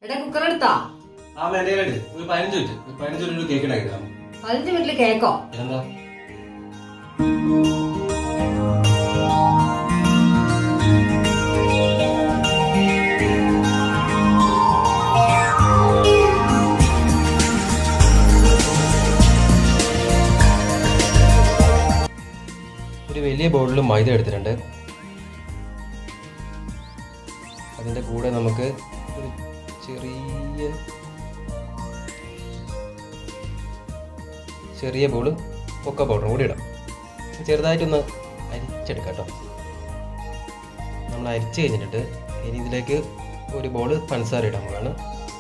എടാ കുക്കർ എടുത്താ ആ മേലയിലുണ്ട് ഒരു പതിനഞ്ച് മിനിറ്റ് ഒരു പതിനഞ്ച് മിനിറ്റ് കേക്ക് ഉണ്ടാക്കി തരാം പതിനഞ്ച് മിനിറ്റിൽ കേക്കോ എന്താ ഒരു വലിയ ബൗളിൽ മൈദ എടുത്തിട്ടുണ്ട് അതിൻ്റെ കൂടെ നമുക്ക് ഒരു ചെറിയ ചെറിയ ബോൾ കൊക്ക പൗഡറും കൂടി ഇടാം ചെറുതായിട്ടൊന്ന് അരിച്ചെടുക്കാം കേട്ടോ നമ്മൾ അരിച്ച് കഴിഞ്ഞിട്ട് ഇനി ഇതിലേക്ക് ഒരു ബോൾ പഞ്ചസാര ഇടാൻ പോവാണ്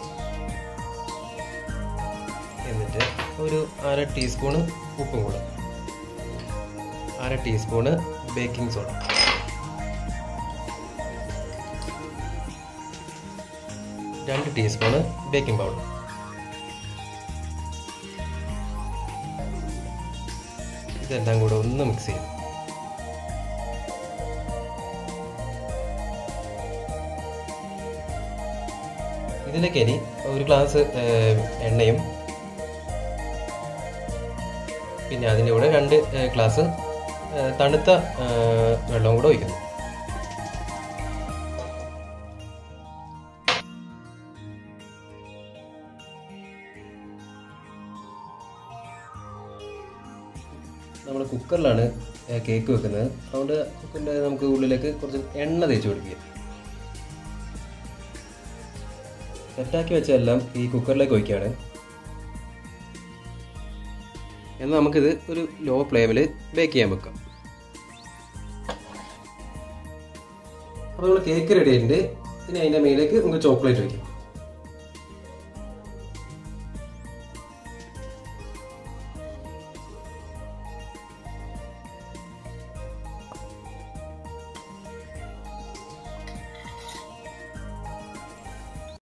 എന്നിട്ട് ഒരു അര ടീസ്പൂണ് ഉപ്പും കൂടെ അര ടീസ്പൂണ് ബേക്കിംഗ് സോഡ രണ്ട് ടീസ്പൂണ് ബേക്കിംഗ് പൗഡർ ഇതെല്ലാം കൂടെ ഒന്ന് മിക്സ് ചെയ്യും ഇതിലേക്ക് ഇനി ഒരു ഗ്ലാസ് ഏഹ്, എണ്ണയും പിന്നെ അതിൻ്റെ കൂടെ രണ്ട് ഏഹ്, ഗ്ലാസ് ഏഹ്, തണുത്ത ഏഹ്, വെള്ളവും കൂടെ ഒഴിക്കുന്നു നമ്മൾ കുക്കറിലാണ് ഏഹ്, കേക്ക് വെക്കുന്നത് അതുകൊണ്ട് കുക്കറിൻ്റെ നമുക്ക് ഉള്ളിലേക്ക് കുറച്ച് എണ്ണ തേച്ച് പിടിക്കുക സെറ്റാക്കി വെച്ചതെല്ലാം ഈ കുക്കറിലേക്ക് ഒഴിക്കുകയാണ് എന്നാൽ നമുക്കിത് ഒരു ലോ ഫ്ലെയിമിൽ ബേക്ക് ചെയ്യാൻ വെക്കാം അപ്പോൾ നമ്മൾ കേക്ക് റെഡി ആയിട്ടുണ്ട് ഇനി അതിൻ്റെ മേലേക്ക് നമുക്ക് ചോക്ലേറ്റ് വയ്ക്കാം